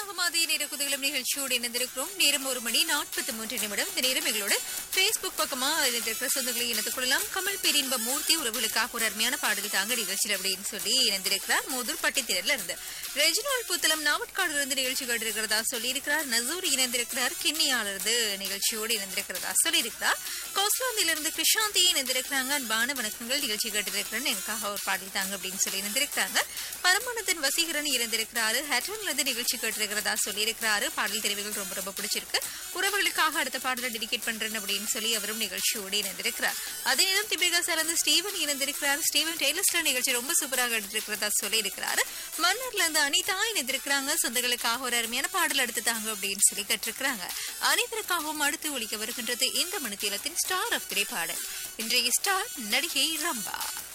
ராகமாதி நேர குதகலம் நிகழ்ச்சியோடு இணைந்திருக்கிறோம் நேரம் ஒரு மணி நாற்பத்தி மூன்று நிமிடம் இந்த நேரம் எங்களோட பேஸ்புக் பக்கமா இணைந்திருக்கிற சொந்தங்களை இணைத்துக் கொள்ளலாம் கமல் பேரின்ப மூர்த்தி உறவுகளுக்காக ஒரு அருமையான பாடல் தாங்க நிகழ்ச்சியில் அப்படின்னு சொல்லி இணைந்திருக்கிறார் மூதூர் பட்டித்திரல இருந்து ரெஜினால் புத்தளம் நாவட்காடு இருந்து நிகழ்ச்சி கேட்டிருக்கிறதா சொல்லியிருக்கிறார் நசூர் இணைந்திருக்கிறார் கிண்ணியால இருந்து நிகழ்ச்சியோடு இணைந்திருக்கிறதா சொல்லியிருக்கிறார் கோஸ்லாந்திலிருந்து கிருஷாந்தி இணைந்திருக்கிறாங்க அன்பான வணக்கங்கள் நிகழ்ச்சி கேட்டிருக்கிறேன் எனக்காக ஒரு பாடல் தாங்க அப்படின்னு சொல்லி இணைந்திருக்கிறாங்க பரமானந்தன் வசீகரன் இணைந்திருக்கிறாரு ஹேட்ரன்ல இருந்து நிகழ்ச்சி கேட்டிருக்கிறதா சொல்லியிருக்கிறாரு பாடல் தெரிவுகள் ரொம்ப ரொம்ப பிடிச்சிருக்கு உறவுகளுக்காக அடுத்த பாடலை டெடிகேட் பண்றேன் அப்படின்னு சொல்லி அவரும் நிகழ்ச்சியோடு இணைந்திருக்கிறார் அதே நேரம் திபிகா இருந்து ஸ்டீவன் இணைந்திருக்கிறார் ஸ்டீவன் டெய்லர்ஸ்டர் நிகழ்ச்சி ரொம்ப சூப்பராக எடுத்திருக்கிறதா சொல்லியிருக்கிறாரு மன்னர்ல இருந்து அனிதா இணைந்திருக்கிறாங்க சொந்தங்களுக்காக ஒரு அருமையான பாடல் எடுத்து தாங்க அப்படின்னு சொல்லி கற்றிருக்கிறாங்க அனைவருக்காகவும் அடுத்து ஒழிக்க வருகின்றது இந்த மணித்தீலத்தின் ஸ்டார் ஆஃப் திரைப்பாடல் இன்றைய ஸ்டார் நடிகை ரம்பா